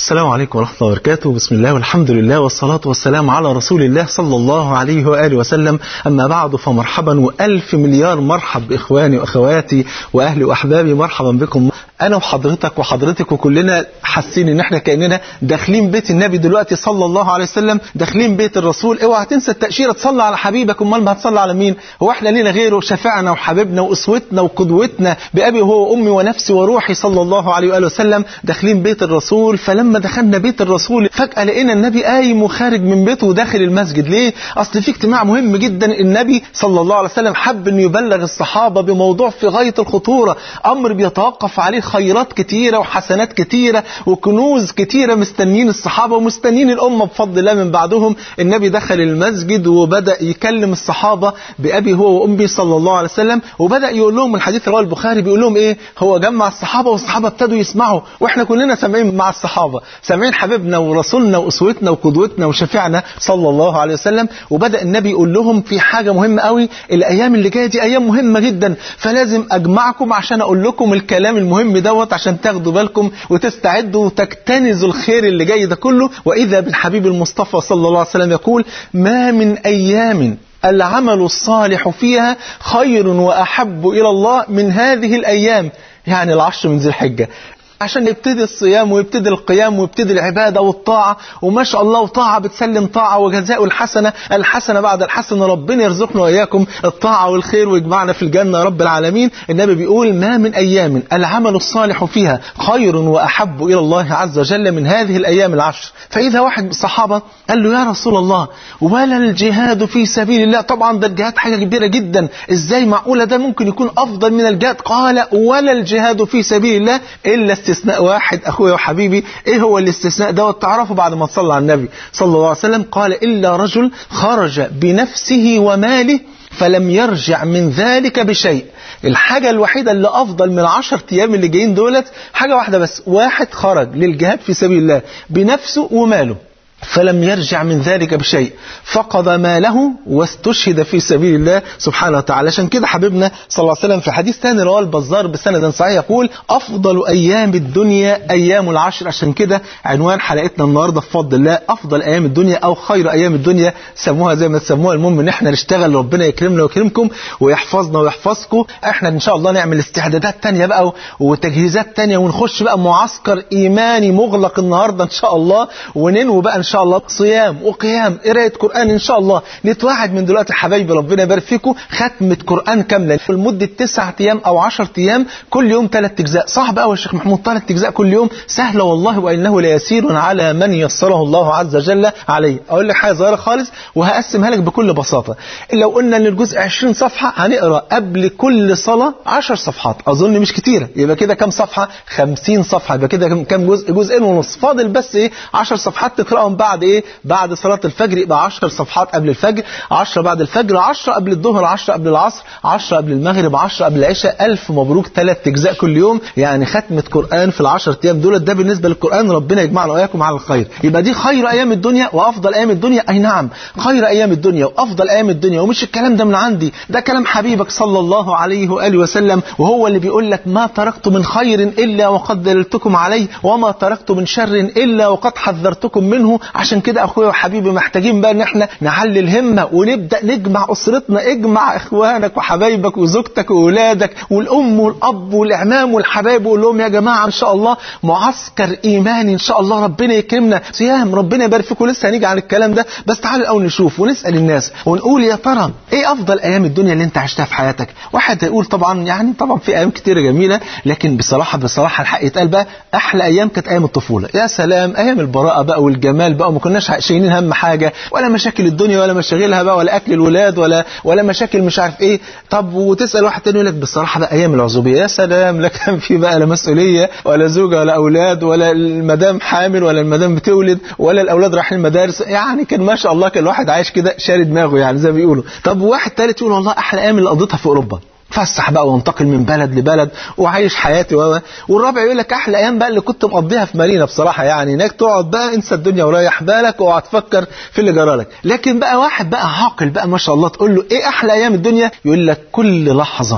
السلام عليكم ورحمة الله وبركاته بسم الله والحمد لله والصلاة والسلام على رسول الله صلى الله عليه وآله وسلم أما بعد فمرحبا وألف مليار مرحب بإخواني وأخواتي وأهلي وأحبابي مرحبا بكم أنا وحضرتك وحضرتك وكلنا حاسين إن إحنا كأننا داخلين بيت النبي دلوقتي صلى الله عليه وسلم داخلين بيت الرسول اوعى تنسى التأشيرة تصلي على حبيبك أمال ما هتصلي على مين هو إحنا لينا غيره شفعنا وحبيبنا وأسوتنا وقدوتنا بأبي هو وأمي ونفسي وروحي صلى الله عليه وآله وسلم داخلين بيت الرسول فلما دخلنا بيت الرسول فجأة لقينا النبي قايم وخارج من بيته وداخل المسجد ليه أصل في اجتماع مهم جدا النبي صلى الله عليه وسلم حب أن يبلغ الصحابة بموضوع في غاية الخطورة أمر بيتوقف عليه خيرات كتيرة وحسنات كتيرة وكنوز كتيرة مستنين الصحابة ومستنين الأمة بفضل الله من بعدهم النبي دخل المسجد وبدأ يكلم الصحابة بأبي هو وأمي صلى الله عليه وسلم وبدأ يقول لهم الحديث رواه البخاري بيقول لهم إيه هو جمع الصحابة والصحابة ابتدوا يسمعوا وإحنا كلنا سامعين مع الصحابة سامعين حبيبنا ورسولنا وأسوتنا وقدوتنا وشفيعنا صلى الله عليه وسلم وبدأ النبي يقول لهم في حاجة مهمة قوي الأيام اللي جاية دي أيام مهمة جدا فلازم أجمعكم عشان أقول لكم الكلام المهم دوت عشان تاخدوا بالكم وتستعدوا وتكتنزوا الخير اللي جاي ده كله وإذا بالحبيب المصطفى صلى الله عليه وسلم يقول ما من أيام العمل الصالح فيها خير وأحب إلى الله من هذه الأيام يعني العشر من ذي الحجة عشان يبتدي الصيام ويبتدي القيام ويبتدي العبادة والطاعة وما شاء الله وطاعة بتسلم طاعة وجزاء الحسنة الحسنة بعد الحسنة ربنا يرزقنا وإياكم الطاعة والخير ويجمعنا في الجنة يا رب العالمين النبي بيقول ما من أيام العمل الصالح فيها خير وأحب إلى الله عز وجل من هذه الأيام العشر فإذا واحد من الصحابة قال له يا رسول الله ولا الجهاد في سبيل الله طبعا ده الجهاد حاجة كبيرة جدا إزاي معقولة ده ممكن يكون أفضل من الجهاد قال ولا الجهاد في سبيل الله إلا استثناء واحد أخويا وحبيبي إيه هو الاستثناء دوت تعرفه بعد ما تصلى على النبي صلى الله عليه وسلم قال إلا رجل خرج بنفسه وماله فلم يرجع من ذلك بشيء الحاجة الوحيدة اللي أفضل من العشر أيام اللي جايين دولت حاجة واحدة بس واحد خرج للجهاد في سبيل الله بنفسه وماله فلم يرجع من ذلك بشيء فقد ماله واستشهد في سبيل الله سبحانه وتعالى عشان كده حبيبنا صلى الله عليه وسلم في حديث ثاني رواه البزار بسند صحيح يقول أفضل أيام الدنيا أيام العشر عشان كده عنوان حلقتنا النهاردة بفضل الله أفضل أيام الدنيا أو خير أيام الدنيا سموها زي ما تسموها المهم إن احنا نشتغل ربنا يكرمنا ويكرمكم ويحفظنا ويحفظكم احنا إن شاء الله نعمل استعدادات تانية بقى وتجهيزات تانية ونخش بقى معسكر إيماني مغلق النهاردة إن شاء الله وننوي بقى إن شاء الله صيام وقيام قرايه قران ان شاء الله نتوعد من دلوقتي حبايبي ربنا يبارك فيكم ختمه قران كامله لمده تسعة ايام او 10 ايام كل يوم ثلاث اجزاء صعب قوي يا شيخ محمود ثلاث اجزاء كل يوم سهله والله وانه ليسير على من يسره الله عز وجل عليه اقول لك حاجه صغيره خالص وهقسمها لك بكل بساطه لو قلنا ان الجزء 20 صفحه هنقرا قبل كل صلاه 10 صفحات اظن مش كتيره يبقى كده كام صفحه 50 صفحه يبقى كده كام جزء جزئين ونص فاضل بس ايه 10 صفحات تقراهم بعد ايه بعد صلاة الفجر يبقى 10 صفحات قبل الفجر 10 بعد الفجر 10 قبل الظهر 10 قبل العصر 10 قبل المغرب 10 قبل العشاء ألف مبروك ثلاث أجزاء كل يوم يعني ختمة قرآن في العشر أيام دول ده بالنسبة للقرآن ربنا يجمعنا وإياكم على الخير يبقى دي خير أيام الدنيا وأفضل أيام الدنيا أي نعم خير أيام الدنيا وأفضل أيام الدنيا ومش الكلام ده من عندي ده كلام حبيبك صلى الله عليه وآله وسلم وهو اللي بيقول لك ما تركت من خير إلا وقد دللتكم عليه وما تركت من شر إلا وقد حذرتكم منه عشان كده أخويا وحبيبي محتاجين بقى ان احنا نعلي الهمة ونبدأ نجمع أسرتنا اجمع إخوانك وحبايبك وزوجتك وأولادك والأم والأب والإعمام والحبايب وقول لهم يا جماعة إن شاء الله معسكر إيماني إن شاء الله ربنا يكرمنا صيام ربنا يبارك فيكم لسه هنيجي عن الكلام ده بس تعالوا الأول نشوف ونسأل الناس ونقول يا ترى إيه أفضل أيام الدنيا اللي أنت عشتها في حياتك واحد هيقول طبعا يعني طبعا في أيام كتيرة جميلة لكن بصراحة بصراحة الحق يتقال بقى أحلى أيام كانت أيام الطفولة يا سلام أيام البراءة بقى والجمال بقى وما كناش شايلين هم حاجة ولا مشاكل الدنيا ولا مشاغلها بقى ولا اكل الولاد ولا ولا مشاكل مش عارف ايه طب وتسال واحد تاني يقول لك بصراحه بقى ايام العزوبيه يا سلام لا كان في بقى لا مسؤوليه ولا زوجه ولا اولاد ولا المدام حامل ولا المدام بتولد ولا الاولاد رايحين المدارس يعني كان ما شاء الله كان الواحد عايش كده شاري دماغه يعني زي ما بيقولوا طب واحد ثالث يقول والله احلى ايام اللي قضيتها في اوروبا اتفسح بقى وانتقل من بلد لبلد وعايش حياتي و والرابع يقول لك احلى ايام بقى اللي كنت مقضيها في مارينا بصراحه يعني هناك تقعد بقى انسى الدنيا وريح بالك واقعد تفكر في اللي جرالك لكن بقى واحد بقى عاقل بقى ما شاء الله تقول له ايه احلى ايام الدنيا يقول لك كل لحظه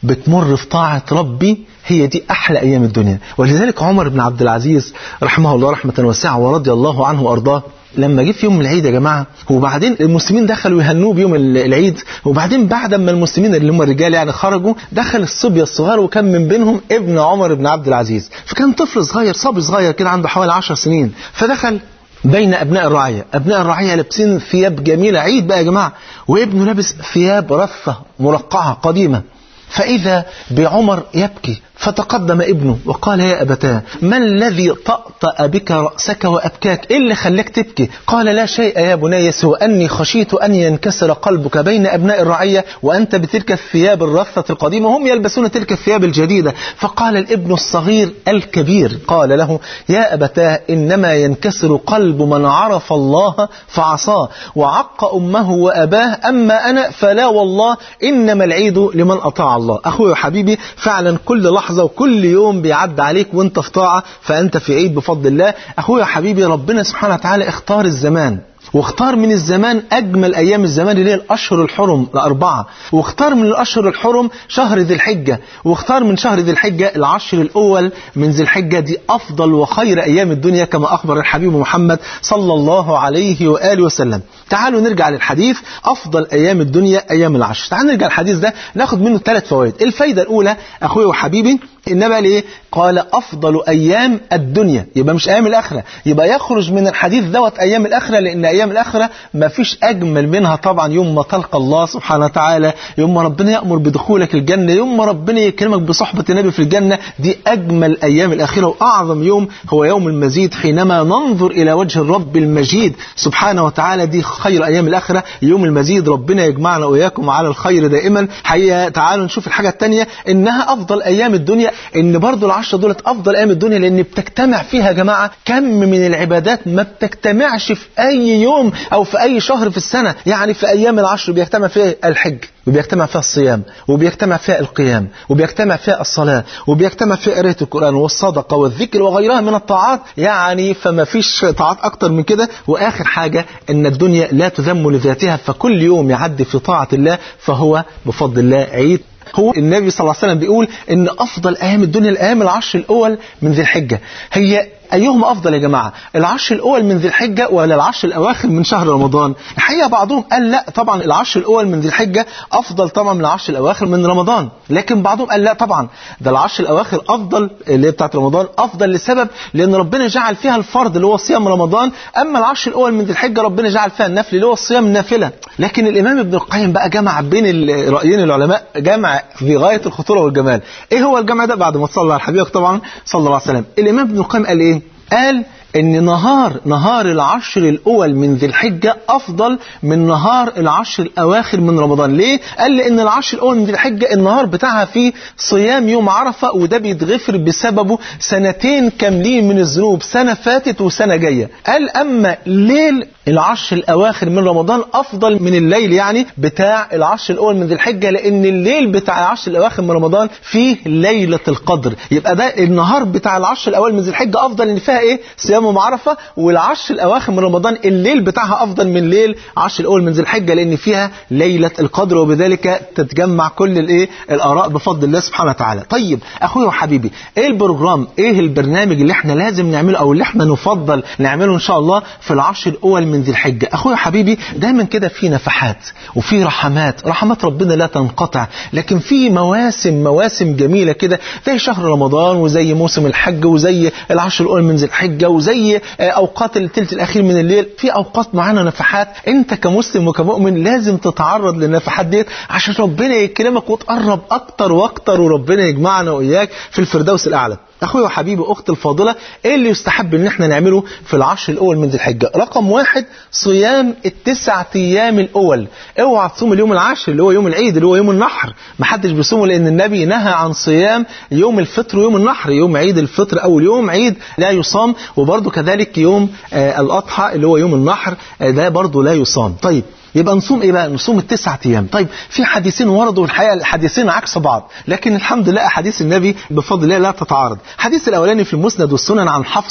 بتمر في طاعة ربي هي دي أحلى أيام الدنيا ولذلك عمر بن عبد العزيز رحمه الله رحمة واسعة ورضي الله عنه وأرضاه لما جه في يوم العيد يا جماعه وبعدين المسلمين دخلوا يهنوه بيوم العيد وبعدين بعد ما المسلمين اللي هم الرجال يعني خرجوا دخل الصبيه الصغار وكان من بينهم ابن عمر بن عبد العزيز فكان طفل صغير صبي صغير كده عنده حوالي 10 سنين فدخل بين ابناء الرعيه ابناء الرعيه لابسين ثياب جميله عيد بقى يا جماعه وابنه لابس ثياب رثه مرقعه قديمه فإذا بعمر يبكي فتقدم ابنه وقال يا أبتاه ما الذي طأطأ بك رأسك وأبكاك إيه اللي خلاك تبكي قال لا شيء يا بني سوى أني خشيت أن ينكسر قلبك بين أبناء الرعية وأنت بتلك الثياب الرثة القديمة وهم يلبسون تلك الثياب الجديدة فقال الابن الصغير الكبير قال له يا أبتاه إنما ينكسر قلب من عرف الله فعصاه وعق أمه وأباه أما أنا فلا والله إنما العيد لمن أطاع الله أخوي وحبيبي فعلا كل لحظة وكل يوم بيعدي عليك وانت في طاعة فأنت في عيد بفضل الله أخوي وحبيبي ربنا سبحانه وتعالى اختار الزمان واختار من الزمان أجمل أيام الزمان اللي هي الأشهر الحرم الأربعة واختار من الأشهر الحرم شهر ذي الحجة واختار من شهر ذي الحجة العشر الأول من ذي الحجة دي أفضل وخير أيام الدنيا كما أخبر الحبيب محمد صلى الله عليه وآله وسلم تعالوا نرجع للحديث أفضل أيام الدنيا أيام العشر تعالوا نرجع الحديث ده ناخد منه ثلاث فوائد الفايدة الأولى أخوي وحبيبي إنما ليه قال أفضل أيام الدنيا يبقى مش أيام الآخرة يبقى يخرج من الحديث دوت أيام الآخرة لأن أيام الآخرة ما فيش أجمل منها طبعا يوم ما تلقى الله سبحانه وتعالى يوم ما ربنا يأمر بدخولك الجنة يوم ما ربنا يكرمك بصحبة النبي في الجنة دي أجمل أيام الآخرة وأعظم يوم هو يوم المزيد حينما ننظر إلى وجه الرب المجيد سبحانه وتعالى دي خير أيام الآخرة يوم المزيد ربنا يجمعنا وإياكم على الخير دائما حقيقة تعالوا نشوف الحاجة الثانية إنها أفضل أيام الدنيا إن برضو العشرة دولت أفضل أيام الدنيا لأن بتجتمع فيها يا جماعة كم من العبادات ما بتجتمعش في أي يوم أو في أي شهر في السنة يعني في أيام العشر بيجتمع فيها الحج وبيجتمع فيها الصيام وبيجتمع فيها القيام وبيجتمع فيها الصلاة وبيجتمع فيها قراءة القرآن والصدقة والذكر وغيرها من الطاعات يعني فما فيش طاعات أكتر من كده وآخر حاجة أن الدنيا لا تذم لذاتها فكل يوم يعدي في طاعة الله فهو بفضل الله عيد هو النبي صلى الله عليه وسلم بيقول ان افضل ايام الدنيا الايام العشر الاول من ذي الحجه هي أيهما أفضل يا جماعة العشر الأول من ذي الحجة ولا العشر الأواخر من شهر رمضان الحقيقة بعضهم قال لا طبعا العشر الأول من ذي الحجة أفضل طبعا من العشر الأواخر من رمضان لكن بعضهم قال لا طبعا ده العشر الأواخر أفضل اللي هي بتاعت رمضان أفضل لسبب لأن ربنا جعل فيها الفرض اللي هو صيام رمضان أما العشر الأول من ذي الحجة ربنا جعل فيها النفل اللي هو الصيام النافلة لكن الإمام ابن القيم بقى جمع بين رأيين العلماء جمع في غاية الخطورة والجمال إيه هو الجمع ده بعد ما تصلى على حبيبك طبعا صلى الله عليه وسلم الإمام ابن القيم قال إيه قال ان نهار نهار العشر الاول من ذي الحجه افضل من نهار العشر الاواخر من رمضان ليه قال لان العشر الاول من ذي الحجه النهار بتاعها فيه صيام يوم عرفه وده بيتغفر بسببه سنتين كاملين من الذنوب سنه فاتت وسنه جايه قال اما ليل العشر الاواخر من رمضان افضل من الليل يعني بتاع العشر الاول من ذي الحجه لان الليل بتاع العشر الاواخر من رمضان فيه ليله القدر يبقى ده النهار بتاع العشر الاول من ذي الحجه افضل ان فيها ايه صيام يوم عرفه والعشر الاواخر من رمضان الليل بتاعها افضل من ليل عشر الاول من ذي الحجه لان فيها ليله القدر وبذلك تتجمع كل الايه الاراء بفضل الله سبحانه وتعالى طيب اخويا وحبيبي ايه البروجرام ايه البرنامج اللي احنا لازم نعمله او اللي احنا نفضل نعمله ان شاء الله في العشر الاول من ذي الحجه اخويا حبيبي دايما كده في نفحات وفي رحمات رحمات ربنا لا تنقطع لكن في مواسم مواسم جميله كده زي شهر رمضان وزي موسم الحج وزي العشر الاول من ذي الحجه وزي اوقات الثلث الاخير من الليل في اوقات معانا نفحات انت كمسلم وكمؤمن لازم تتعرض للنفحات ديت عشان ربنا يكرمك وتقرب اكتر واكتر وربنا يجمعنا واياك في الفردوس الاعلى اخويا وحبيبي اختي الفاضله ايه اللي يستحب ان احنا نعمله في العشر الاول من ذي الحجه رقم واحد صيام التسع ايام الاول اوعى تصوم اليوم العاشر اللي هو يوم العيد اللي هو يوم النحر ما حدش بيصومه لان النبي نهى عن صيام يوم الفطر ويوم النحر يوم عيد الفطر اول يوم عيد لا يصام وبرده كذلك يوم آه الاضحى اللي هو يوم النحر آه ده برده لا يصام طيب يبقى نصوم ايه بقى نصوم التسعة ايام طيب في حديثين وردوا الحقيقه الحديثين عكس بعض لكن الحمد لله احاديث النبي بفضل الله لا تتعارض الحديث الاولاني في المسند والسنن عن حفصه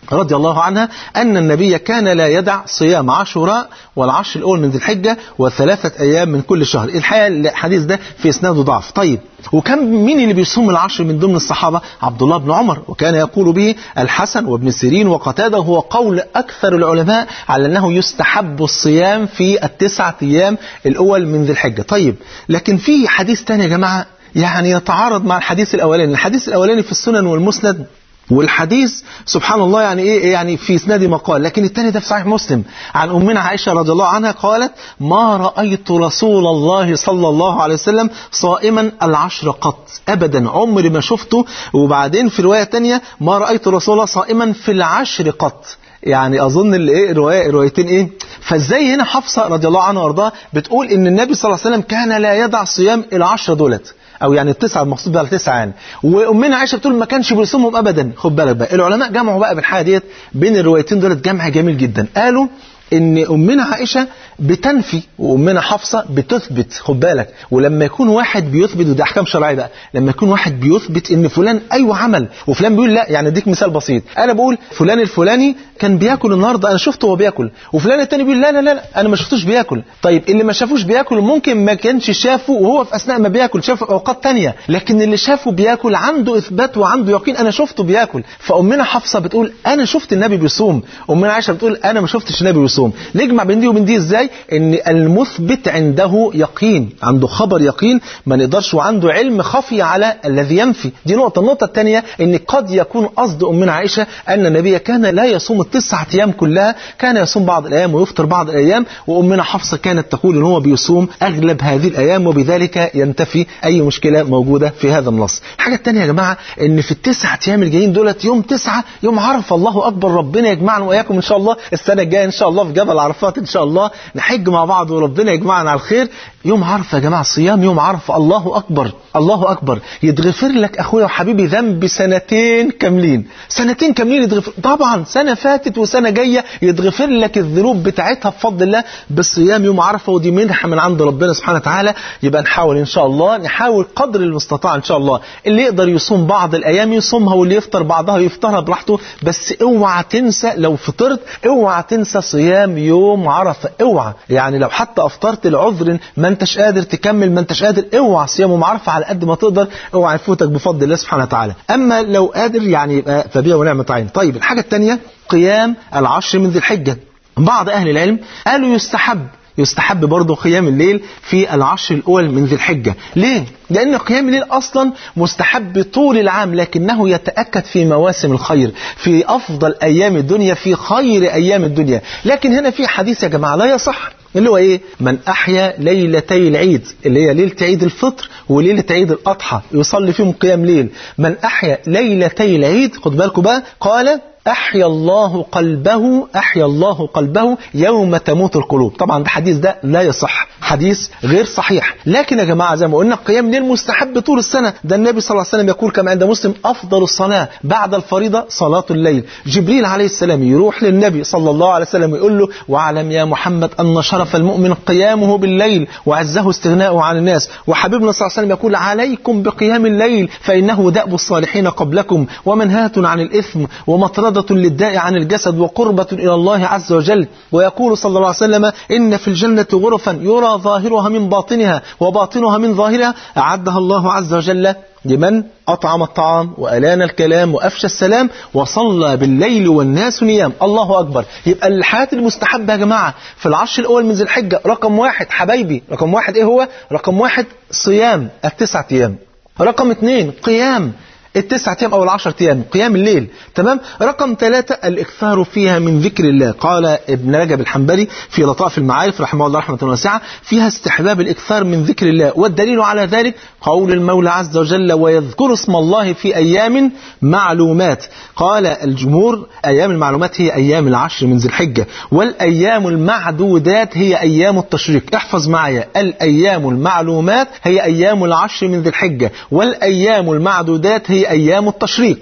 رضي الله عنها أن النبي كان لا يدع صيام عاشوراء والعشر الأول من ذي الحجة وثلاثة أيام من كل شهر الحقيقة الحديث ده في إسناده ضعف طيب وكم مين اللي بيصوم العشر من ضمن الصحابة عبد الله بن عمر وكان يقول به الحسن وابن سيرين وقتادة وهو قول أكثر العلماء على أنه يستحب الصيام في التسعة أيام الأول من ذي الحجة طيب لكن في حديث تاني يا جماعة يعني يتعارض مع الحديث الأولاني الحديث الأولاني في السنن والمسند والحديث سبحان الله يعني ايه يعني في اسناد مقال لكن الثاني ده في صحيح مسلم عن امنا عائشه رضي الله عنها قالت ما رايت رسول الله صلى الله عليه وسلم صائما العشر قط ابدا عمري ما شفته وبعدين في روايه ثانيه ما رايت رسول الله صائما في العشر قط يعني اظن الايه الروايه الروايتين ايه فازاي هنا حفصه رضي الله عنها وارضاها بتقول ان النبي صلى الله عليه وسلم كان لا يدع صيام العشر دولت او يعني التسعه المقصود بها التسعه يعني وامنا عائشه بتقول ما كانش بيصومهم ابدا خد بالك بقى العلماء جمعوا بقى بالحاجه ديت بين الروايتين دولت جمع جميل جدا قالوا ان امنا عائشه بتنفي وامنا حفصه بتثبت خد بالك ولما يكون واحد بيثبت وده احكام شرعيه بقى لما يكون واحد بيثبت ان فلان ايوه عمل وفلان بيقول لا يعني اديك مثال بسيط انا بقول فلان الفلاني كان بياكل النهارده انا شفته وهو بياكل وفلان التاني بيقول لا لا لا انا ما شفتوش بياكل طيب اللي ما شافوش بياكل ممكن ما كانش شافه وهو في اثناء ما بياكل شافه في اوقات تانية لكن اللي شافه بياكل عنده اثبات وعنده يقين انا شفته بياكل فامنا حفصه بتقول انا شفت النبي بيصوم امنا عائشه بتقول انا ما شفتش النبي بيصوم نجمع بين دي وبين دي ازاي ان المثبت عنده يقين عنده خبر يقين ما نقدرش وعنده علم خفي على الذي ينفي دي نقطه النقطه الثانيه ان قد يكون قصد امنا عائشه ان النبي كان لا يصوم التسعة ايام كلها كان يصوم بعض الايام ويفطر بعض الايام وامنا حفصه كانت تقول ان هو بيصوم اغلب هذه الايام وبذلك ينتفي اي مشكله موجوده في هذا النص الحاجه الثانيه يا جماعه ان في التسعة ايام الجايين دولت يوم تسعة يوم عرفه الله اكبر ربنا يجمعنا واياكم ان شاء الله السنه الجايه ان شاء الله في جبل عرفات ان شاء الله نحج مع بعض وربنا يجمعنا على الخير يوم عرفه يا جماعه صيام يوم عرفه الله اكبر الله اكبر يتغفر لك اخويا وحبيبي ذنب سنتين كاملين سنتين كاملين يتغفر طبعا سنه فاتت وسنه جايه يتغفر لك الذنوب بتاعتها بفضل الله بالصيام يوم عرفه ودي منحه من عند ربنا سبحانه وتعالى يبقى نحاول ان شاء الله نحاول قدر المستطاع ان شاء الله اللي يقدر يصوم بعض الايام يصومها واللي يفطر بعضها يفطرها براحته بس اوعى تنسى لو فطرت اوعى تنسى صيام يوم عرفه اوعى يعني لو حتى افطرت لعذر ما انتش قادر تكمل ما انتش قادر اوعى صيام يوم عرفه على قد ما تقدر اوعى يفوتك بفضل الله سبحانه وتعالى اما لو قادر يعني يبقى فبيع ونعمه عين طيب الحاجه الثانيه قيام العشر من ذي الحجه بعض اهل العلم قالوا يستحب يستحب برضه قيام الليل في العشر الأول من ذي الحجة ليه؟ لأن قيام الليل أصلا مستحب طول العام لكنه يتأكد في مواسم الخير في أفضل أيام الدنيا في خير أيام الدنيا لكن هنا في حديث يا جماعة لا يصح اللي هو ايه من احيا ليلتي العيد اللي هي ليله عيد الفطر وليله عيد الاضحى يصلي فيهم قيام ليل من احيا ليلتي العيد خد بالكم بقى قال أحيا الله قلبه أحيا الله قلبه يوم تموت القلوب طبعا الحديث ده لا يصح حديث غير صحيح لكن يا جماعة زي ما قلنا قيام ليل مستحب طول السنة ده النبي صلى الله عليه وسلم يقول كما عند مسلم أفضل الصلاة بعد الفريضة صلاة الليل جبريل عليه السلام يروح للنبي صلى الله عليه وسلم ويقول له واعلم يا محمد أن شرف المؤمن قيامه بالليل وعزه استغناؤه عن الناس وحبيبنا صلى الله عليه وسلم يقول عليكم بقيام الليل فإنه دأب الصالحين قبلكم ومنهاة عن الإثم ومطردة للداء عن الجسد وقربة إلى الله عز وجل ويقول صلى الله عليه وسلم إن في الجنة غرفا يرى ظاهرها من باطنها وباطنها من ظاهرها أعدها الله عز وجل لمن أطعم الطعام وألان الكلام وأفشى السلام وصلى بالليل والناس نيام الله أكبر يبقى الحياة المستحبة يا جماعة في العشر الأول من ذي الحجة رقم واحد حبايبي رقم واحد إيه هو رقم واحد صيام التسعة أيام رقم اثنين قيام التسعة أيام أو العشر أيام قيام الليل تمام رقم ثلاثة الإكثار فيها من ذكر الله قال ابن رجب الحنبلي في لطائف المعارف رحمه الله رحمة واسعة فيها استحباب الإكثار من ذكر الله والدليل على ذلك قول المولى عز وجل ويذكر اسم الله في أيام معلومات قال الجمهور أيام المعلومات هي أيام العشر من ذي الحجة والأيام المعدودات هي أيام التشريق احفظ معايا الأيام المعلومات هي أيام العشر من ذي الحجة والأيام المعدودات هي أيام التشريق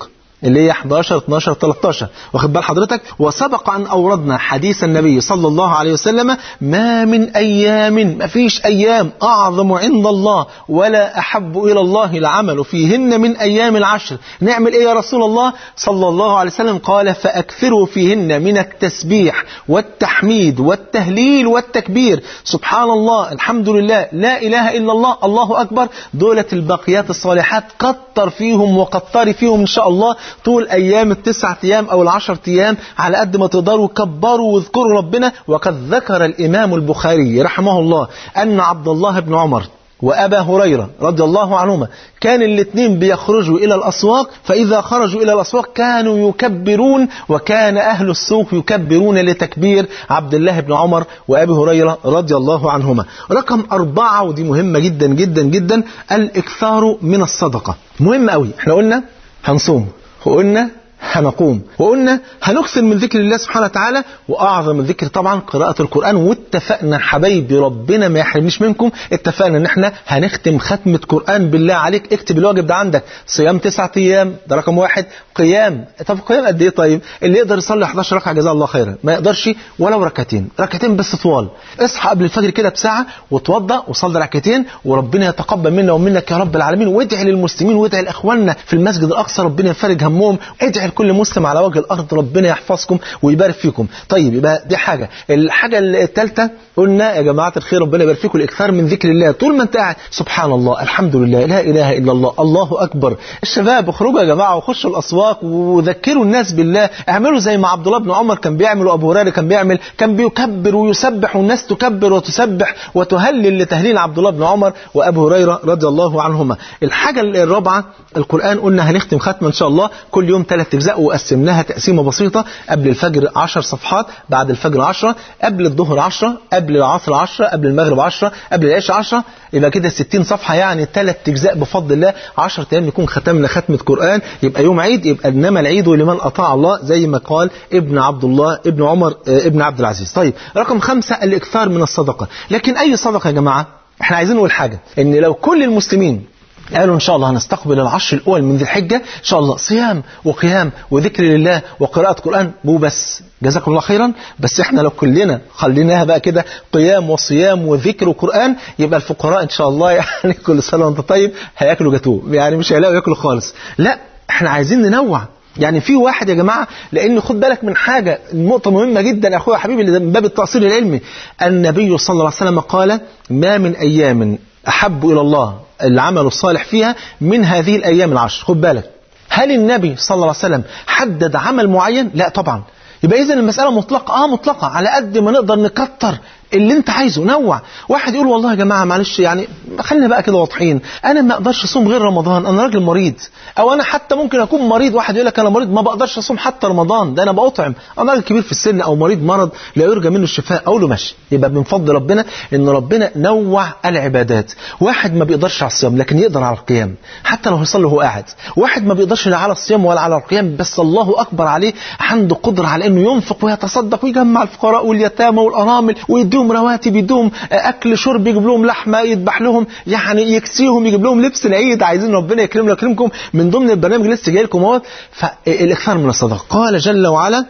اللي هي 11 12 13 واخد بال حضرتك وسبق ان اوردنا حديث النبي صلى الله عليه وسلم ما من ايام ما فيش ايام اعظم عند الله ولا احب الى الله العمل فيهن من ايام العشر نعمل ايه يا رسول الله صلى الله عليه وسلم قال فاكثروا فيهن من التسبيح والتحميد والتهليل والتكبير سبحان الله الحمد لله لا اله الا الله الله اكبر دولة الباقيات الصالحات كتر فيهم وكتر فيهم ان شاء الله طول ايام التسعة ايام او العشر ايام على قد ما تقدروا كبروا واذكروا ربنا وقد ذكر الامام البخاري رحمه الله ان عبد الله بن عمر وأبا هريرة رضي الله عنهما كان الاثنين بيخرجوا إلى الأسواق فإذا خرجوا إلى الأسواق كانوا يكبرون وكان أهل السوق يكبرون لتكبير عبد الله بن عمر وأبي هريرة رضي الله عنهما رقم أربعة ودي مهمة جدا جدا جدا الإكثار من الصدقة مهم قوي احنا قلنا هنصوم وقلنا هنقوم وقلنا هنكثر من ذكر الله سبحانه وتعالى واعظم الذكر طبعا قراءه القران واتفقنا حبايبي ربنا ما يحرمنيش منكم اتفقنا ان احنا هنختم ختمه قران بالله عليك اكتب الواجب ده عندك صيام تسعة ايام ده رقم واحد قيام طب قيام قد ايه طيب اللي يقدر يصلي 11 ركعه جزاه الله خيرا ما يقدرش ولو ركعتين ركعتين بس طوال اصحى قبل الفجر كده بساعه وتوضا وصلي ركعتين وربنا يتقبل منا ومنك يا رب العالمين وادعي للمسلمين وادعي لاخواننا في المسجد الاقصى ربنا يفرج همهم ادعي لكل مسلم على وجه الارض ربنا يحفظكم ويبارك فيكم طيب يبقى دي حاجه الحاجه الثالثه قلنا يا جماعه الخير ربنا يبارك فيكم الاكثار من ذكر الله طول ما انت قاعد سبحان الله الحمد لله لا اله الا الله الله اكبر الشباب اخرجوا يا جماعه وخشوا الاسواق وذكروا الناس بالله اعملوا زي ما عبد الله بن عمر كان بيعمل وابو هريره كان بيعمل كان بيكبر ويسبح والناس تكبر وتسبح وتهلل لتهليل عبد الله بن عمر وابو هريره رضي الله عنهما الحاجه الرابعه القران قلنا هنختم ختمه ان شاء الله كل يوم ثلاث اجزاء وقسمناها تقسيمه بسيطه قبل الفجر 10 صفحات بعد الفجر 10 قبل الظهر 10 قبل العصر 10 قبل المغرب 10 قبل العشاء 10 يبقى كده 60 صفحه يعني ثلاث اجزاء بفضل الله 10 ايام نكون ختمنا ختمه قران يبقى يوم عيد يبقى انما العيد لمن اطاع الله زي ما قال ابن عبد الله ابن عمر آه، ابن عبد العزيز طيب رقم خمسة الاكثار من الصدقه لكن اي صدقه يا جماعه احنا عايزين نقول حاجه ان لو كل المسلمين قالوا ان شاء الله هنستقبل العشر الاول من ذي الحجه ان شاء الله صيام وقيام وذكر لله وقراءه قران وبس جزاكم الله خيرا بس احنا لو كلنا خليناها بقى كده قيام وصيام وذكر وقران يبقى الفقراء ان شاء الله يعني كل سنه وانت طيب هياكلوا جاتوه يعني مش هيلاقوا ياكلوا خالص لا احنا عايزين ننوع يعني في واحد يا جماعه لان خد بالك من حاجه نقطه مهمه جدا يا اخويا حبيبي اللي من باب التاصيل العلمي النبي صلى الله عليه وسلم قال ما من ايام احب الى الله العمل الصالح فيها من هذه الايام العشر خد بالك هل النبي صلى الله عليه وسلم حدد عمل معين لا طبعا يبقى اذا المساله مطلقه اه مطلقه على قد ما نقدر نكتر اللي انت عايزه نوع واحد يقول والله يا جماعه معلش يعني خلينا بقى كده واضحين انا ما اقدرش اصوم غير رمضان انا راجل مريض او انا حتى ممكن اكون مريض واحد يقول لك انا مريض ما بقدرش اصوم حتى رمضان ده انا بأطعم انا راجل كبير في السن او مريض مرض لا يرجى منه الشفاء اقول له ماشي يبقى من فضل ربنا ان ربنا نوع العبادات واحد ما بيقدرش على الصيام لكن يقدر على القيام حتى لو هيصلي وهو قاعد واحد ما بيقدرش لا على الصيام ولا على القيام بس الله اكبر عليه عنده قدره على انه ينفق ويتصدق ويجمع الفقراء واليتامى والارامل ويديهم رواتب يديهم اكل شرب يجيب لهم لحمه يذبح لهم يعني يكسيهم يجيب لهم لبس العيد عايزين ربنا يكرمنا ويكرمكم من ضمن البرنامج اللي لسه جاي لكم اهوت فالاكثار من الصدقه قال جل وعلا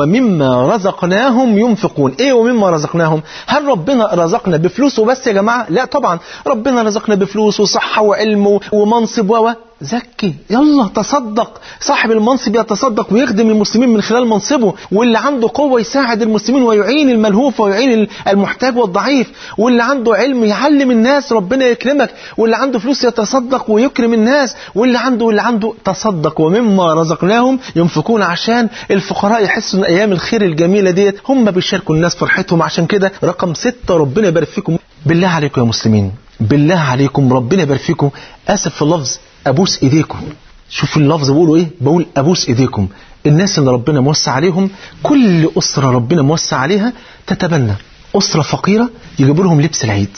ومما رزقناهم ينفقون ايه ومما رزقناهم هل ربنا رزقنا بفلوس وبس يا جماعه لا طبعا ربنا رزقنا بفلوس وصحه وعلم ومنصب و زكي يلا تصدق صاحب المنصب يتصدق ويخدم المسلمين من خلال منصبه واللي عنده قوة يساعد المسلمين ويعين الملهوف ويعين المحتاج والضعيف واللي عنده علم يعلم الناس ربنا يكرمك واللي عنده فلوس يتصدق ويكرم الناس واللي عنده واللي عنده تصدق ومما رزقناهم ينفقون عشان الفقراء يحسوا ان ايام الخير الجميلة ديت هم بيشاركوا الناس فرحتهم عشان كده رقم ستة ربنا يبارك فيكم بالله عليكم يا مسلمين بالله عليكم ربنا يبارك فيكم اسف في اللفظ ابوس ايديكم شوف اللفظ بقوله ايه بقول ابوس ايديكم الناس اللي ربنا موسع عليهم كل اسره ربنا موسع عليها تتبنى اسره فقيره يجيبوا لهم لبس العيد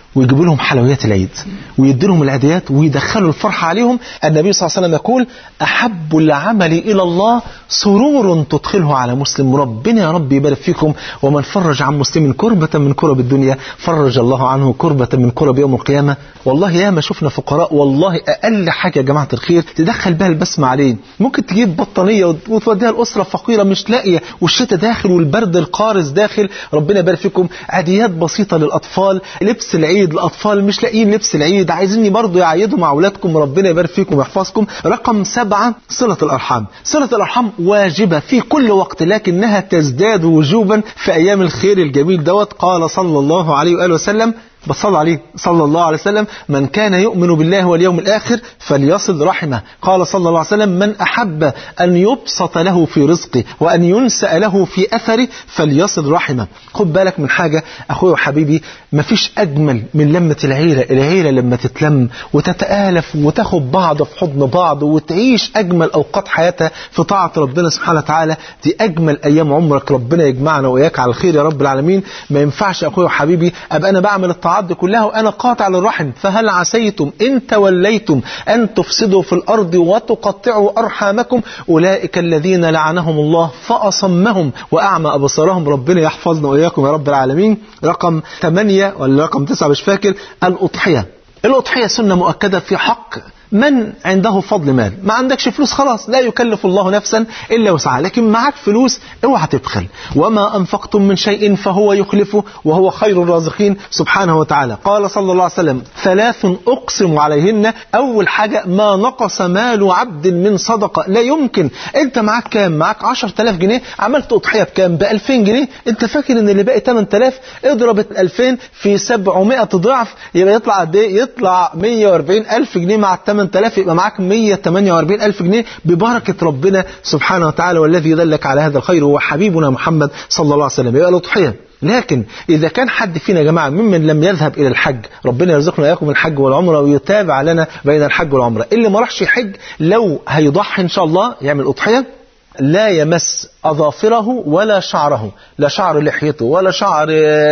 ويجيبوا لهم حلويات العيد ويدوا لهم العيديات ويدخلوا الفرحة عليهم النبي صلى الله عليه وسلم يقول أحب العمل إلى الله سرور تدخله على مسلم ربنا يا رب يبارك فيكم ومن فرج عن مسلم كربة من كرب الدنيا فرج الله عنه كربة من كرب يوم القيامة والله يا ما شفنا فقراء والله أقل حاجة يا جماعة الخير تدخل بها البسمة عليه ممكن تجيب بطانية وتوديها الأسرة فقيرة مش لاقية والشتاء داخل والبرد القارس داخل ربنا يبارك فيكم عاديات بسيطة للأطفال لبس العيد الأطفال مش لاقيين لبس العيد عايزيني برضو يعيدوا مع أولادكم ربنا يبارك فيكم ويحفظكم رقم سبعة صلة الأرحام صلة الأرحام واجبة في كل وقت لكنها تزداد وجوبا في أيام الخير الجميل دوت قال صلى الله عليه وآله وسلم بصلى عليه صلى الله عليه وسلم من كان يؤمن بالله واليوم الآخر فليصل رحمه قال صلى الله عليه وسلم من أحب أن يبسط له في رزقه وأن ينسأ له في أثره فليصل رحمه خد بالك من حاجة أخوي وحبيبي مفيش أجمل من لمة العيلة العيلة لما تتلم وتتآلف وتاخد بعض في حضن بعض وتعيش أجمل أوقات حياتها في طاعة ربنا سبحانه وتعالى دي أجمل أيام عمرك ربنا يجمعنا وإياك على الخير يا رب العالمين ما ينفعش أخوي وحبيبي أبقى أنا بعمل الطاعات دي كلها وأنا قاطع للرحم فهل عسيتم إن توليتم أن تفسدوا في الأرض وتقطعوا أرحامكم أولئك الذين لعنهم الله فأصمهم وأعمى أبصارهم ربنا يحفظنا وإياكم يا رب العالمين رقم 8 ولا رقم 9 مش فاكر الأضحية الأضحية سنة مؤكدة في حق من عنده فضل مال ما عندكش فلوس خلاص لا يكلف الله نفسا إلا وسعها لكن معك فلوس اوعى تبخل وما أنفقتم من شيء فهو يخلفه وهو خير الرازقين سبحانه وتعالى قال صلى الله عليه وسلم ثلاث أقسم عليهن أول حاجة ما نقص مال عبد من صدقة لا يمكن أنت معك كام معك 10000 جنيه عملت أضحية بكام ب 2000 جنيه أنت فاكر أن اللي باقي 8000 اضرب 2000 في 700 ضعف يبقى يطلع قد ايه يطلع 140000 جنيه مع 8000 يبقى معاك 148000 جنيه ببركة ربنا سبحانه وتعالى والذي دلك على هذا الخير هو حبيبنا محمد صلى الله عليه وسلم يبقى الأضحية لكن إذا كان حد فينا يا جماعة ممن لم يذهب إلى الحج ربنا يرزقنا إياكم الحج والعمرة ويتابع لنا بين الحج والعمرة اللي ما راحش يحج لو هيضحي إن شاء الله يعمل أضحية لا يمس أظافره ولا شعره لا شعر لحيته ولا شعر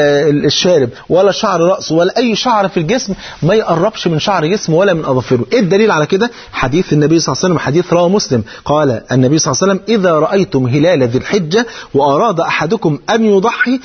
الشارب ولا شعر رأسه ولا أي شعر في الجسم ما يقربش من شعر جسمه ولا من أظافره إيه الدليل على كده حديث النبي صلى الله عليه وسلم حديث رواه مسلم قال النبي صلى الله عليه وسلم إذا رأيتم هلال ذي الحجة وأراد أحدكم أن يضحي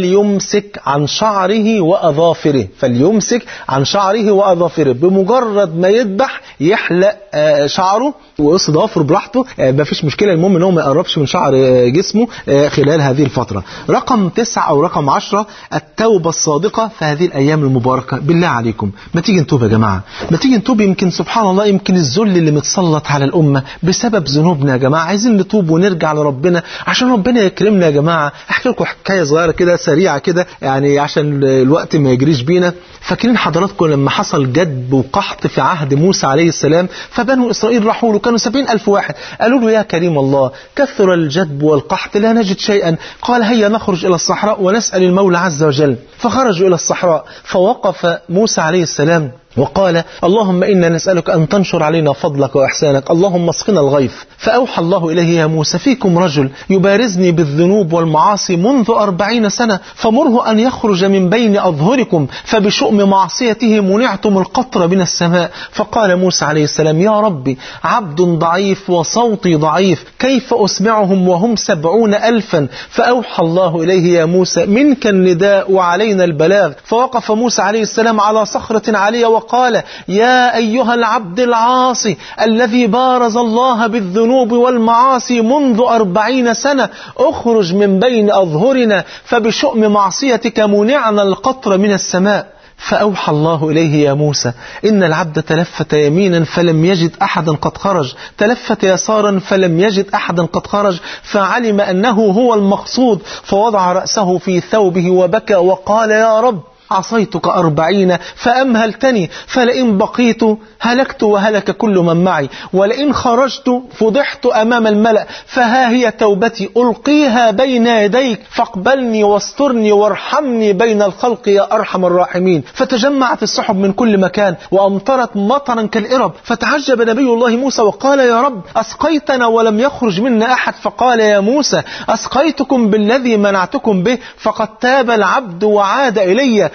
فليمسك عن شعره وأظافره فليمسك عن شعره وأظافره بمجرد ما يذبح يحلق شعره ويقص ضوافره براحته ما فيش مشكلة المهم ان هو ما يقربش من شعر جسمه خلال هذه الفترة رقم تسعة أو رقم عشرة التوبة الصادقة في هذه الأيام المباركة بالله عليكم ما تيجي نتوب يا جماعة ما تيجي نتوب يمكن سبحان الله يمكن الذل اللي متسلط على الأمة بسبب ذنوبنا يا جماعة عايزين نتوب ونرجع لربنا عشان ربنا يكرمنا يا جماعة أحكي لكم حكاية صغيرة كده سريعة كده يعني عشان الوقت ما يجريش بينا فاكرين حضراتكم لما حصل جدب وقحط في عهد موسى عليه السلام فبنو إسرائيل راحوا له كانوا سبعين ألف واحد قالوا له يا كريم الله كثر الجدب والقحط لا نجد شيئا قال هيا نخرج إلى الصحراء ونسأل المولى عز وجل فخرجوا إلى الصحراء فوقف موسى عليه السلام وقال اللهم إنا نسألك أن تنشر علينا فضلك وإحسانك اللهم اسقنا الغيث فأوحى الله إليه يا موسى فيكم رجل يبارزني بالذنوب والمعاصي منذ أربعين سنة فمره أن يخرج من بين أظهركم فبشؤم معصيته منعتم القطر من السماء فقال موسى عليه السلام يا ربي عبد ضعيف وصوتي ضعيف كيف أسمعهم وهم سبعون ألفا فأوحى الله إليه يا موسى منك النداء وعلينا البلاغ فوقف موسى عليه السلام على صخرة عالية وقال يا أيها العبد العاصي الذي بارز الله بالذنوب والمعاصي منذ أربعين سنة اخرج من بين أظهرنا فبشؤم معصيتك منعنا القطر من السماء فأوحى الله إليه يا موسى إن العبد تلفت يمينا فلم يجد أحدا قد خرج تلفت يسارا فلم يجد أحدا قد خرج فعلم أنه هو المقصود فوضع رأسه في ثوبه وبكى وقال يا رب عصيتك أربعين فأمهلتني فلئن بقيت هلكت وهلك كل من معي ولئن خرجت فضحت أمام الملأ فها هي توبتي ألقيها بين يديك فاقبلني واسترني وارحمني بين الخلق يا أرحم الراحمين فتجمعت السحب من كل مكان وأمطرت مطرا كالإرب فتعجب نبي الله موسى وقال يا رب أسقيتنا ولم يخرج منا أحد فقال يا موسى أسقيتكم بالذي منعتكم به فقد تاب العبد وعاد إلي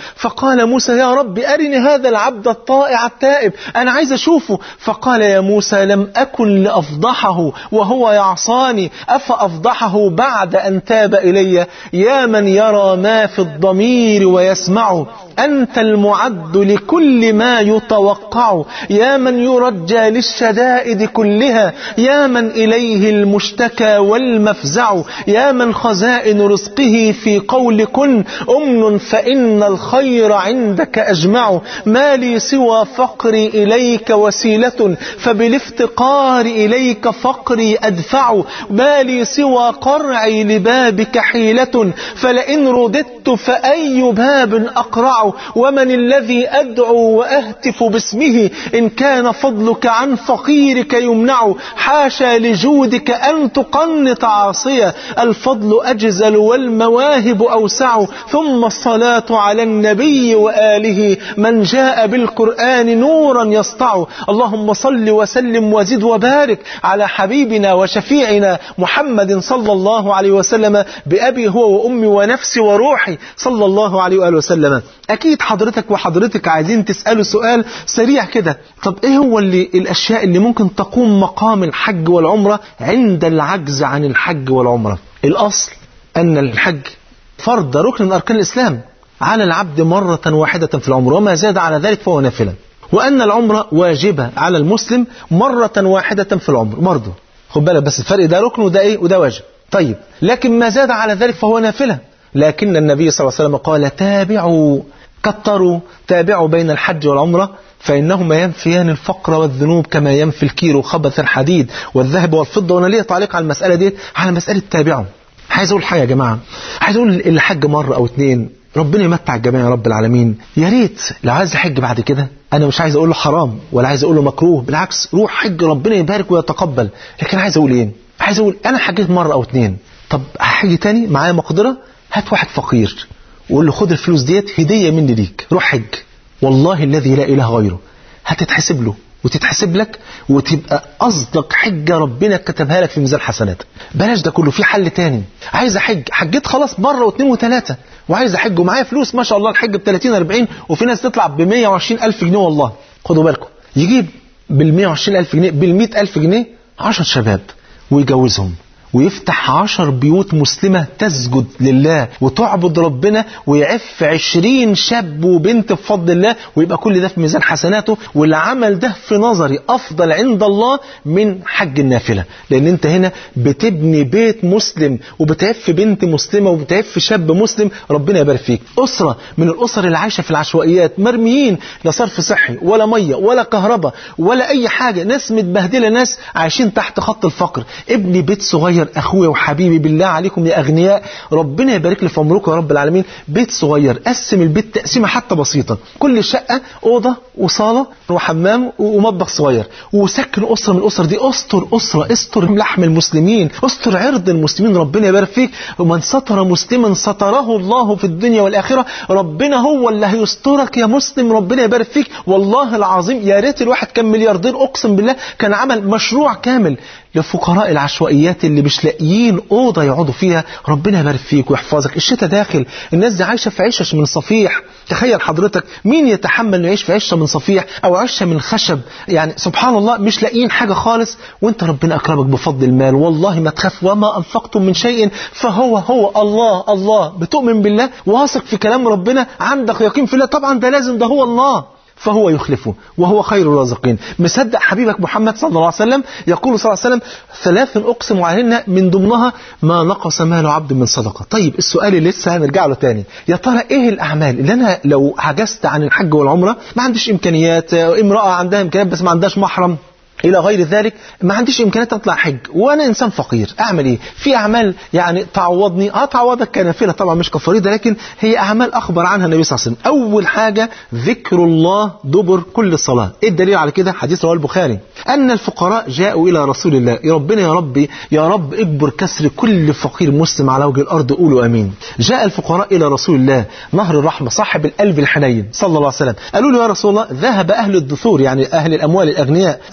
فقال موسى يا رب أرني هذا العبد الطائع التائب أنا عايز أشوفه فقال يا موسى لم أكن لأفضحه وهو يعصاني أفأفضحه بعد أن تاب إلي يا من يرى ما في الضمير ويسمعه أنت المعد لكل ما يتوقع يا من يرجى للشدائد كلها يا من إليه المشتكى والمفزع يا من خزائن رزقه في قول كن أمن فإن الخير عندك أجمع ما لي سوى فقري إليك وسيلة فبالافتقار إليك فقري أدفع ما لي سوى قرعي لبابك حيلة فلئن رددت فأي باب أقرع ومن الذي أدعو وأهتف باسمه إن كان فضلك عن فقيرك يمنع حاشا لجودك أن تقنط عاصية الفضل أجزل والمواهب أوسع ثم الصلاة على النبي وآله من جاء بالقرآن نورا يسطع اللهم صل وسلم وزد وبارك على حبيبنا وشفيعنا محمد صلى الله عليه وسلم بأبي هو وأمي ونفسي وروحي صلى الله عليه وآله وسلم أكيد حضرتك وحضرتك عايزين تسألوا سؤال سريع كده طب إيه هو اللي الأشياء اللي ممكن تقوم مقام الحج والعمرة عند العجز عن الحج والعمرة الأصل أن الحج فرض ركن من أركان الإسلام على العبد مرة واحدة في العمر وما زاد على ذلك فهو نافلة وأن العمرة واجبة على المسلم مرة واحدة في العمر برضه خد بالك بس الفرق ده ركن وده إيه وده واجب طيب لكن ما زاد على ذلك فهو نافلة لكن النبي صلى الله عليه وسلم قال تابعوا كتروا تابعوا بين الحج والعمرة فإنهما ينفيان الفقر والذنوب كما ينفي الكير وخبث الحديد والذهب والفضة وأنا ليه تعليق على المسألة دي على مسألة تابعوا عايز أقول حاجة يا جماعة عايز أقول الحج مرة أو اتنين ربنا يمتع الجميع يا رب العالمين يا ريت لو عايز يحج بعد كده انا مش عايز اقول له حرام ولا عايز اقول له مكروه بالعكس روح حج ربنا يبارك ويتقبل لكن عايز اقول ايه عايز اقول انا حجيت مره او اتنين طب هحج تاني معايا مقدره هات واحد فقير وقول له خد الفلوس ديت هديه مني ليك روح حج والله الذي لا اله غيره هتتحسب له وتتحسب لك وتبقى أصدق حجة ربنا كتبها لك في ميزان حسناتك بلاش ده كله في حل تاني عايز أحج حجيت خلاص مرة واثنين وثلاثة وعايز أحج ومعايا فلوس ما شاء الله الحج ب 30 40 وفي ناس تطلع ب 120 ألف جنيه والله خدوا بالكم يجيب بال 120 ألف جنيه بال 100 ألف جنيه 10 شباب ويجوزهم ويفتح عشر بيوت مسلمة تسجد لله وتعبد ربنا ويعف عشرين شاب وبنت بفضل الله ويبقى كل ده في ميزان حسناته والعمل ده في نظري أفضل عند الله من حج النافلة لأن أنت هنا بتبني بيت مسلم وبتعف بنت مسلمة وبتعف شاب مسلم ربنا يبارك فيك أسرة من الأسر اللي عايشة في العشوائيات مرميين لا صرف صحي ولا مية ولا كهرباء ولا أي حاجة ناس متبهدلة ناس عايشين تحت خط الفقر ابني بيت صغير اخويا وحبيبي بالله عليكم يا اغنياء ربنا يبارك لي في عمركم يا رب العالمين بيت صغير قسم البيت تقسيمه حتى بسيطه كل شقه اوضه وصاله وحمام ومطبخ صغير وسكن اسره من الاسر دي استر اسره استر لحم المسلمين استر عرض المسلمين ربنا يبارك فيك ومن ستر مسلما ستره الله في الدنيا والاخره ربنا هو اللي هيسترك يا مسلم ربنا يبارك فيك والله العظيم يا ريت الواحد كان ملياردير اقسم بالله كان عمل مشروع كامل لفقراء العشوائيات اللي مش لاقيين اوضه يقعدوا فيها ربنا يبارك فيك ويحفظك الشتاء داخل الناس دي عايشه في عشش من صفيح تخيل حضرتك مين يتحمل انه يعيش في عشه من صفيح او عشه من خشب يعني سبحان الله مش لاقيين حاجه خالص وانت ربنا اكرمك بفضل المال والله ما تخاف وما انفقتم من شيء فهو هو الله الله بتؤمن بالله واثق في كلام ربنا عندك يقين في الله طبعا ده لازم ده هو الله فهو يخلفه وهو خير الرازقين مصدق حبيبك محمد صلى الله عليه وسلم يقول صلى الله عليه وسلم ثلاث أقسم عليهن من ضمنها ما نقص مال عبد من صدقة طيب السؤال اللي لسه هنرجع له تاني يا ترى ايه الأعمال اللي أنا لو عجزت عن الحج والعمرة ما عنديش إمكانيات امرأة عندها إمكانيات بس ما عندهاش محرم الى غير ذلك ما عنديش امكانيات اطلع حج وانا انسان فقير اعمل ايه في اعمال يعني تعوضني اه تعوضك كنافله طبعا مش كفريضه لكن هي اعمال اخبر عنها النبي صلى الله عليه وسلم اول حاجه ذكر الله دبر كل صلاه ايه الدليل على كده حديث رواه البخاري ان الفقراء جاءوا الى رسول الله يا ربنا يا ربي يا رب اجبر كسر كل فقير مسلم على وجه الارض قولوا امين جاء الفقراء الى رسول الله نهر الرحمه صاحب القلب الحنين صلى الله عليه وسلم قالوا له يا رسول الله ذهب اهل الدثور يعني اهل الاموال الاغنياء ذهب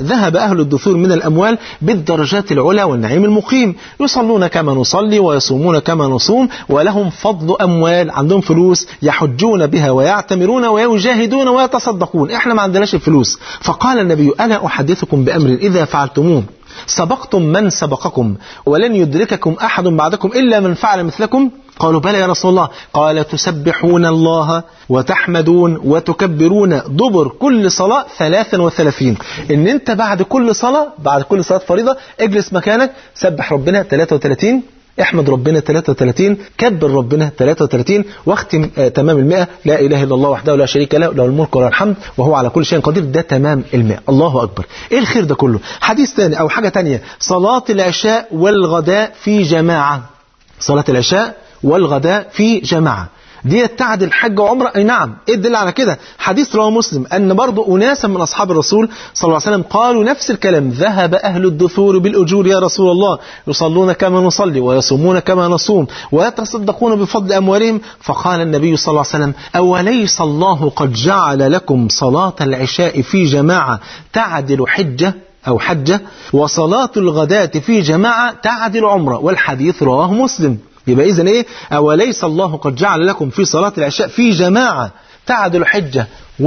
أهل الدثور من الأموال بالدرجات العلى والنعيم المقيم يصلون كما نصلي ويصومون كما نصوم ولهم فضل أموال عندهم فلوس يحجون بها ويعتمرون ويجاهدون ويتصدقون احنا ما عندناش الفلوس فقال النبي ألا أحدثكم بأمر إذا فعلتموه سبقتم من سبقكم ولن يدرككم أحد بعدكم إلا من فعل مثلكم قالوا بلى يا رسول الله قال تسبحون الله وتحمدون وتكبرون دبر كل صلاة ثلاثا وثلاثين ان انت بعد كل صلاة بعد كل صلاة فريضة اجلس مكانك سبح ربنا 33 احمد ربنا 33 كبر ربنا 33 واختم آه تمام المئة لا إله إلا الله وحده لا شريك له له الملك وله الحمد وهو على كل شيء قدير ده تمام المئة الله أكبر إيه الخير ده كله حديث ثاني أو حاجة تانية صلاة العشاء والغداء في جماعة صلاة العشاء والغداء في جماعة دي تعدل حج وعمرة أي نعم إيه الدل على كده حديث رواه مسلم أن برضو أناسا من أصحاب الرسول صلى الله عليه وسلم قالوا نفس الكلام ذهب أهل الدثور بالأجور يا رسول الله يصلون كما نصلي ويصومون كما نصوم ويتصدقون بفضل أموالهم فقال النبي صلى الله عليه وسلم أوليس الله قد جعل لكم صلاة العشاء في جماعة تعدل حجة أو حجة وصلاة الغداة في جماعة تعدل عمرة والحديث رواه مسلم يبقى إذن إيه أوليس الله قد جعل لكم في صلاة العشاء في جماعة تعدل حجة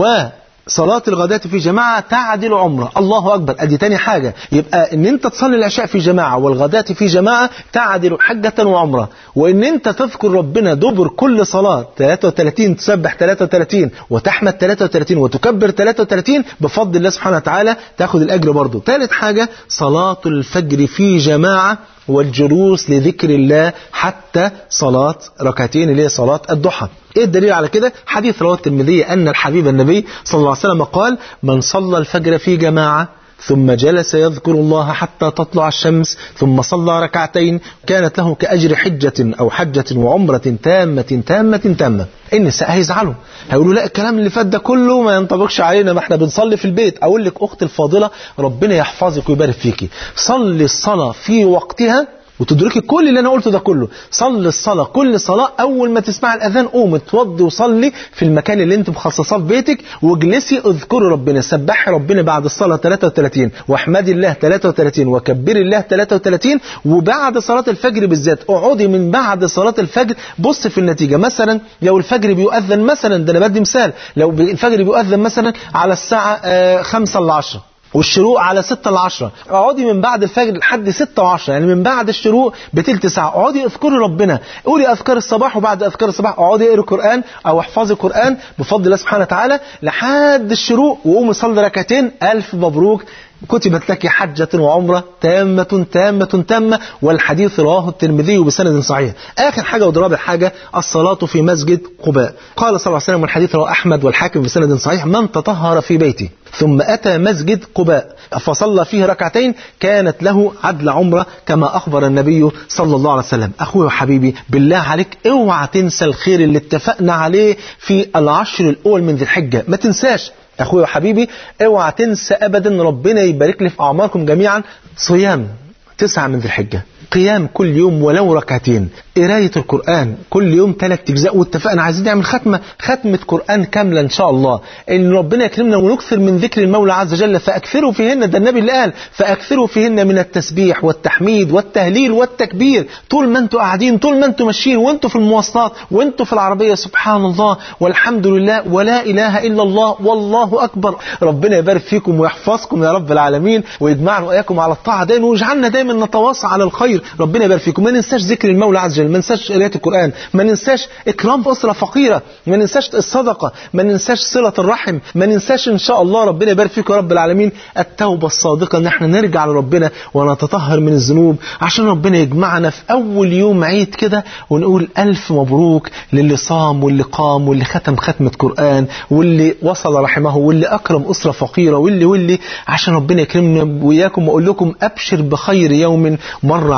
وصلاة الغداة في جماعة تعدل عمرة الله أكبر أدي تاني حاجة يبقى إن أنت تصلي العشاء في جماعة والغداة في جماعة تعدل حجة وعمرة وإن أنت تذكر ربنا دبر كل صلاة 33 تسبح 33 وتحمد 33 وتكبر 33 بفضل الله سبحانه وتعالى تاخد الأجر برضه ثالث حاجة صلاة الفجر في جماعة والجلوس لذكر الله حتى صلاة ركعتين اللي هي صلاة الضحى ايه الدليل على كده حديث رواه الترمذي ان الحبيب النبي صلى الله عليه وسلم قال من صلى الفجر في جماعه ثم جلس يذكر الله حتى تطلع الشمس ثم صلى ركعتين كانت له كأجر حجة أو حجة وعمرة تامة تامة تامة النساء هيزعلوا هيقولوا لا الكلام اللي فات ده كله ما ينطبقش علينا ما احنا بنصلي في البيت أقول لك أختي الفاضلة ربنا يحفظك ويبارك فيكي صلي الصلاة في وقتها وتدركي كل اللي انا قلته ده كله صلي الصلاه كل صلاه اول ما تسمع الاذان قوم اتوضي وصلي في المكان اللي انت مخصصاه في بيتك واجلسي اذكري ربنا سبحي ربنا بعد الصلاه 33 واحمدي الله 33 وكبري الله 33 وبعد صلاه الفجر بالذات اقعدي من بعد صلاه الفجر بص في النتيجه مثلا لو الفجر بيؤذن مثلا ده انا بدي مثال لو الفجر بيؤذن مثلا على الساعه 5 ل 10 والشروق على 6 ل 10 اقعدي من بعد الفجر لحد 6 و10 يعني من بعد الشروق بتلت ساعه اقعدي اذكري ربنا قولي اذكار الصباح وبعد اذكار الصباح اقعدي اقري قران او احفظي قران بفضل الله سبحانه وتعالى لحد الشروق وقومي صلي ركعتين الف مبروك كتبت لك حجة وعمرة تامة تامة تامة والحديث رواه الترمذي بسند صحيح آخر حاجة ورابع حاجة الصلاة في مسجد قباء قال صلى الله عليه وسلم والحديث رواه أحمد والحاكم بسند صحيح من تطهر في بيته ثم أتى مسجد قباء فصلى فيه ركعتين كانت له عدل عمرة كما أخبر النبي صلى الله عليه وسلم أخوي وحبيبي بالله عليك اوعى تنسى الخير اللي اتفقنا عليه في العشر الأول من ذي الحجة ما تنساش اخويا وحبيبي اوعى تنسى ابدا ربنا يبارك لي في اعماركم جميعا صيام تسعة من ذي الحجة قيام كل يوم ولو ركعتين قراية القرآن كل يوم ثلاث أجزاء واتفقنا عايزين نعمل ختمة ختمة قرآن كاملة إن شاء الله إن ربنا يكرمنا ونكثر من ذكر المولى عز وجل فأكثروا فيهن ده النبي اللي قال فأكثروا فيهن من التسبيح والتحميد والتهليل والتكبير طول ما أنتوا قاعدين طول ما أنتوا ماشيين وأنتوا في المواصلات وأنتوا في العربية سبحان الله والحمد لله ولا إله إلا الله والله أكبر ربنا يبارك فيكم ويحفظكم يا رب العالمين ويجمعنا وإياكم على الطاعة دايما ويجعلنا دايما نتواصى على الخير ربنا يبارك فيكم ما ننساش ذكر المولى عز وجل ما ننساش قراءة القرآن ما ننساش إكرام أسرة فقيرة ما ننساش الصدقة ما ننساش صلة الرحم ما ننساش إن شاء الله ربنا يبارك فيكم يا رب العالمين التوبة الصادقة إن احنا نرجع لربنا ونتطهر من الذنوب عشان ربنا يجمعنا في أول يوم عيد كده ونقول ألف مبروك للي صام واللي قام واللي ختم ختمة قرآن واللي وصل رحمه واللي أكرم أسرة فقيرة واللي واللي عشان ربنا يكرمنا وإياكم وأقول لكم أبشر بخير يوم مر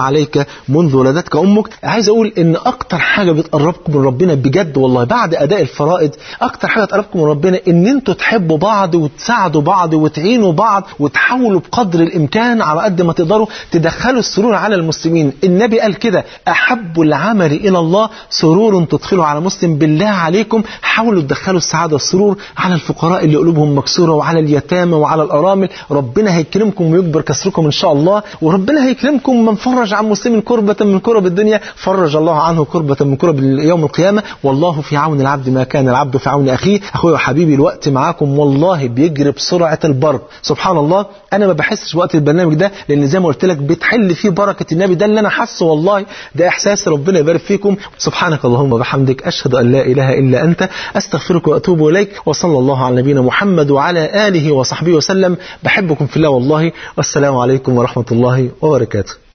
عليك منذ ولدتك امك عايز اقول ان اكتر حاجه بتقربكم من ربنا بجد والله بعد اداء الفرائض اكتر حاجه تقربكم من ربنا ان انتوا تحبوا بعض وتساعدوا بعض وتعينوا بعض وتحاولوا بقدر الامكان على قد ما تقدروا تدخلوا السرور على المسلمين النبي قال كده احب العمل الى الله سرور تدخله على مسلم بالله عليكم حاولوا تدخلوا السعاده والسرور على الفقراء اللي قلوبهم مكسوره وعلى اليتامى وعلى الارامل ربنا هيكرمكم ويكبر كسركم ان شاء الله وربنا هيكرمكم من فرج عن مسلم كربة من كرب الدنيا فرج الله عنه كربة من كرب يوم القيامة والله في عون العبد ما كان العبد في عون أخيه أخويا وحبيبي الوقت معاكم والله بيجري بسرعة البرق سبحان الله أنا ما بحسش وقت البرنامج ده لأن زي ما قلت لك بتحل فيه بركة النبي ده اللي أنا حاسه والله ده إحساس ربنا يبارك فيكم سبحانك اللهم وبحمدك أشهد أن لا إله إلا أنت أستغفرك وأتوب إليك وصلى الله على نبينا محمد وعلى آله وصحبه وسلم بحبكم في الله والله والسلام عليكم ورحمة الله وبركاته